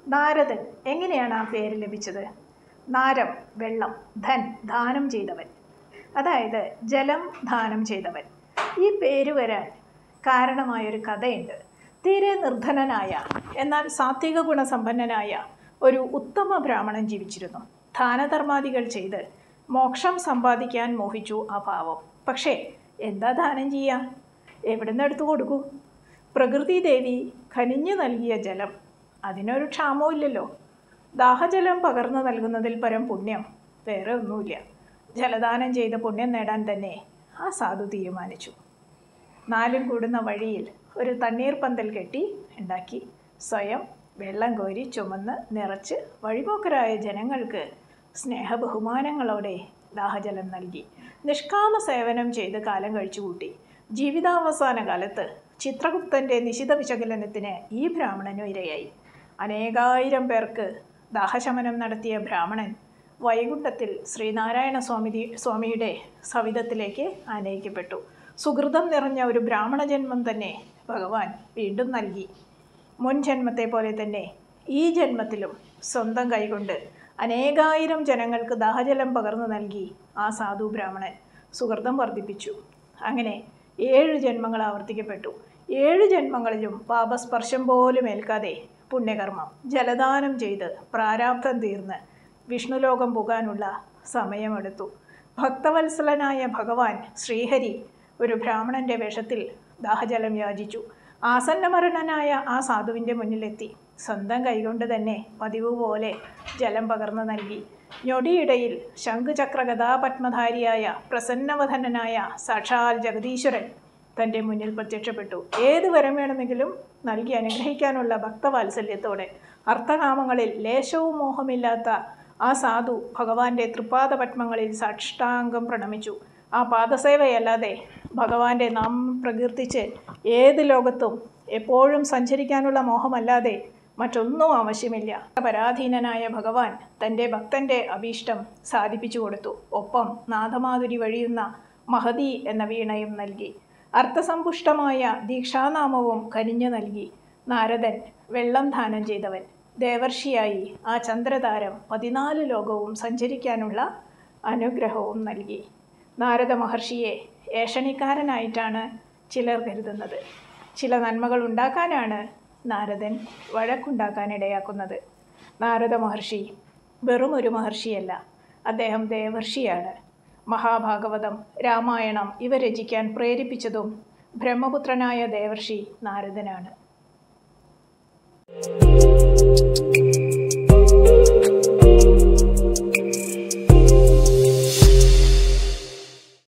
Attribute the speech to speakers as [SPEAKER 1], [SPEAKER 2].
[SPEAKER 1] നാരദൻ എങ്ങനെയാണ് ആ പേര് ലഭിച്ചത് നാരം വെള്ളം ധൻ ദാനം ചെയ്തവൻ അതായത് ജലം ദാനം ചെയ്തവൻ ഈ പേര് വരാൻ കാരണമായൊരു കഥയുണ്ട് തീരെ നിർധനനായ എന്നാൽ സാത്വിക ഗുണസമ്പന്നനായ ഒരു ഉത്തമ ബ്രാഹ്മണൻ ജീവിച്ചിരുന്നു ദാനധർമാദികൾ ചെയ്ത് മോക്ഷം സമ്പാദിക്കാൻ മോഹിച്ചു ആ പാവം പക്ഷേ എന്താ ദാനം ചെയ്യുക എവിടുന്ന് എടുത്തു കൊടുക്കൂ പ്രകൃതി ദേവി കനിഞ്ഞു നൽകിയ ജലം അതിനൊരു ക്ഷാമവും ഇല്ലല്ലോ ദാഹജലം പകർന്നു നൽകുന്നതിൽ പരം പുണ്യം വേറെ ഒന്നുമില്ല ജലദാനം ചെയ്ത് പുണ്യം നേടാൻ തന്നെ ആ സാധു തീരുമാനിച്ചു നാലും കൂടുന്ന വഴിയിൽ ഒരു തണ്ണീർ പന്തൽ കെട്ടി ഉണ്ടാക്കി സ്വയം വെള്ളം കോരി ചുമന്ന് നിറച്ച് വഴിപോക്കരായ ജനങ്ങൾക്ക് സ്നേഹബഹുമാനങ്ങളോടെ ദാഹജലം നൽകി നിഷ്കാമ സേവനം ചെയ്ത് കാലം കഴിച്ചുകൂട്ടി ജീവിതാവസാന കാലത്ത് ചിത്രഗുപ്തൻ്റെ നിശിത വിശകലനത്തിന് ഈ ബഹുമാനനും ഇരയായി അനേകായിരം പേർക്ക് ദാഹശമനം നടത്തിയ ബ്രാഹ്മണൻ വൈകുണ്ഠത്തിൽ ശ്രീനാരായണ സ്വാമി സ്വാമിയുടെ സവിധത്തിലേക്ക് ആനയിക്കപ്പെട്ടു സുഹൃതം നിറഞ്ഞ ഒരു ബ്രാഹ്മണ ജന്മം തന്നെ ഭഗവാൻ വീണ്ടും നൽകി മുൻ ജന്മത്തെ പോലെ തന്നെ ഈ ജന്മത്തിലും സ്വന്തം കൈകൊണ്ട് അനേകായിരം ജനങ്ങൾക്ക് ദാഹജലം പകർന്നു നൽകി ആ സാധു ബ്രാഹ്മണൻ സുഹൃതം വർദ്ധിപ്പിച്ചു അങ്ങനെ ഏഴ് ജന്മങ്ങൾ ആവർത്തിക്കപ്പെട്ടു ഏഴ് ജന്മങ്ങളിലും പാപസ്പർശം പോലും ഏൽക്കാതെ പുണ്യകർമ്മം ജലദാനം ചെയ്ത് പ്രാരാബ്ധം തീർന്ന് വിഷ്ണുലോകം പോകാനുള്ള സമയമെടുത്തു ഭക്തവത്സലനായ ഭഗവാൻ ശ്രീഹരി ഒരു ബ്രാഹ്മണന്റെ വേഷത്തിൽ ദാഹജലം യാചിച്ചു ആസന്നമരണനായ ആ സാധുവിൻ്റെ മുന്നിലെത്തി സ്വന്തം കൈകൊണ്ട് തന്നെ പതിവ് പോലെ ജലം പകർന്നു നൽകി ഞൊടിയിടയിൽ ശംഖുചക്ര ഗതാപത്മധാരിയായ പ്രസന്നവധനനായ സാക്ഷാൽ ജഗദീശ്വരൻ തൻ്റെ മുന്നിൽ പ്രത്യക്ഷപ്പെട്ടു ഏത് വരം വേണമെങ്കിലും നൽകി അനുഗ്രഹിക്കാനുള്ള ഭക്തവാത്സല്യത്തോടെ അർത്ഥകാമങ്ങളിൽ ലേശവും മോഹമില്ലാത്ത ആ സാധു ഭഗവാന്റെ തൃപ്പാദപത്മങ്ങളിൽ സാഷ്ടാംഗം പ്രണമിച്ചു ആ പാദസേവയല്ലാതെ ഭഗവാന്റെ നാമം പ്രകീർത്തിച്ച് ഏത് ലോകത്തും എപ്പോഴും സഞ്ചരിക്കാനുള്ള മോഹമല്ലാതെ മറ്റൊന്നും ആവശ്യമില്ല പരാധീനനായ ഭഗവാൻ തൻ്റെ ഭക്തൻ്റെ അഭീഷ്ടം സാധിപ്പിച്ചു കൊടുത്തു ഒപ്പം നാഥമാധുരി വഴിയുന്ന മഹതി എന്ന വീണയും നൽകി അർത്ഥസമ്പുഷ്ടമായ ദീക്ഷാനാമവും കനിഞ്ഞു നൽകി നാരദൻ വെള്ളം ദാനം ചെയ്തവൻ ദേവർഷിയായി ആ ചന്ദ്രതാരം പതിനാല് ലോകവും സഞ്ചരിക്കാനുള്ള അനുഗ്രഹവും നൽകി നാരദ മഹർഷിയെ ഏഷണിക്കാരനായിട്ടാണ് ചിലർ കരുതുന്നത് ചില നന്മകൾ ഉണ്ടാക്കാനാണ് നാരദൻ വഴക്കുണ്ടാക്കാനിടയാക്കുന്നത് നാരദ മഹർഷി വെറും ഒരു മഹർഷിയല്ല അദ്ദേഹം ദേവർഷിയാണ് മഹാഭാഗവതം രാമായണം ഇവ രചിക്കാൻ പ്രേരിപ്പിച്ചതും ബ്രഹ്മപുത്രനായ ദേവർഷി നാരദനാണ്